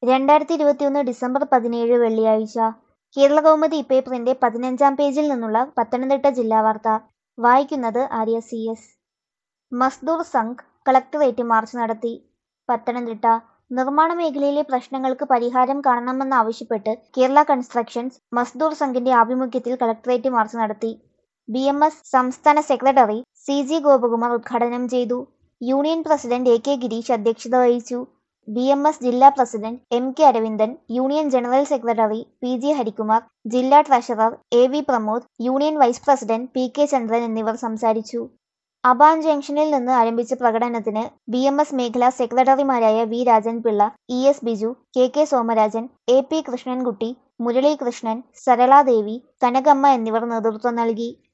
രണ്ടായിരത്തി ഇരുപത്തിയൊന്ന് ഡിസംബർ പതിനേഴ് വെള്ളിയാഴ്ച കേരളകൗമുദി പേപ്പറിന്റെ പതിനഞ്ചാം പേജിൽ നിന്നുള്ള പത്തനംതിട്ട ജില്ലാ വാർത്ത വായിക്കുന്നത് Arya C S Mazdoor Sangh collectorate march നടത്തി പത്തനംതിട്ട നിർമ്മാണ മേഖലയിലെ പ്രശ്നങ്ങൾക്ക് പരിഹാരം കാണണമെന്നാവശ്യപ്പെട്ട് കേരള കൺസ്ട്രക്ഷൻസ് മസ്ദൂർ സംഘിന്റെ ആഭിമുഖ്യത്തിൽ കളക്ടറേറ്റ് മാർച്ച് നടത്തി ബി എം എസ് സംസ്ഥാന സെക്രട്ടറി സി ജി ഗോപകുമാർ ഉദ്ഘാടനം ചെയ്തു union president A K Girish അധ്യക്ഷത വഹിച്ചു ബി എം എസ് ജില്ലാ president M K Aravindan union general secretary P G Harikumar ജില്ലാ treasurer A V Pramod union vice president P K Chandran എന്നിവർ സംസാരിച്ചു അബാൻ ജംഗ്ഷനിൽ നിന്ന് ആരംഭിച്ച പ്രകടനത്തിന് ബി എം എസ് മേഖലാ സെക്രട്ടറിമാരായ V Rajan Pillai E S Biju K K Somarajan A P Krishnankutty Muralikrishnan Saraladevi Kanakamma എന്നിവർ നേതൃത്വം നൽകി